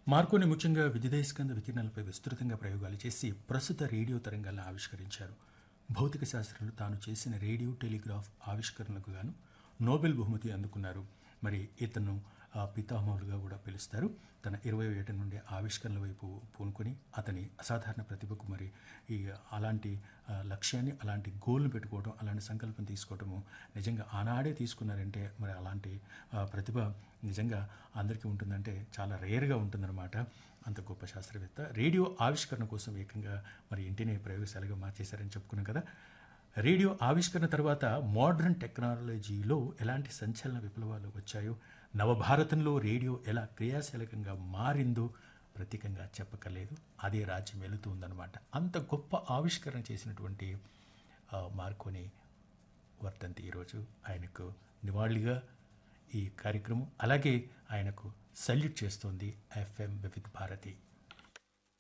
Marconi ముఖ్యంగా విద్యుదయస్కంద వికిరణాలపై విస్తృతంగా ప్రయోగాలు చేసి ప్రస్తుత రేడియో తరంగాలను ఆవిష్కరించారు భౌతిక శాస్త్రంలో తాను చేసిన రేడియో టెలిగ్రాఫ్ ఆవిష్కరణలకు గాను నోబెల్ బహుమతి అందుకున్నారు మరి ఇతను ఆ, పితామహులుగా కూడా పిలుస్తారు తన ఇరవై ఏట నుండి ఆవిష్కరణల వైపు పూనుకొని అతని అసాధారణ ప్రతిభకు మరి ఈ అలాంటి ఆ, లక్ష్యాన్ని అలాంటి గోల్ని పెట్టుకోవడం అలాంటి సంకల్పం తీసుకోవటము నిజంగా ఆనాడే తీసుకున్నారంటే మరి అలాంటి ఆ, ప్రతిభ నిజంగా అందరికీ ఉంటుందంటే చాలా రేర్గా ఉంటుందన్నమాట అంత గొప్ప శాస్త్రవేత్త రేడియో ఆవిష్కరణ కోసం ఏకంగా మరి ఇంటినే ప్రయోగశాలగా మార్చేశారని చెప్పుకున్నాం కదా రేడియో ఆవిష్కరణ తర్వాత మోడర్న్ టెక్నాలజీలో ఎలాంటి సంచలన విప్లవాలు వచ్చాయో నవభారతంలో రేడియో ఎలా క్రియాశీలకంగా మారిందో ప్రత్యేకంగా చెప్పకలేదు అదే రాజ్యం వెళుతూ ఉందన్నమాట అంత గొప్ప ఆవిష్కరణ చేసినటువంటి ఆ, మార్కోని వర్ధంతి ఈరోజు ఆయనకు నివాళిగా ఈ కార్యక్రమం అలాగే ఆయనకు సల్యూట్ చేస్తోంది ఎఫ్ఎం వివిధ భారతి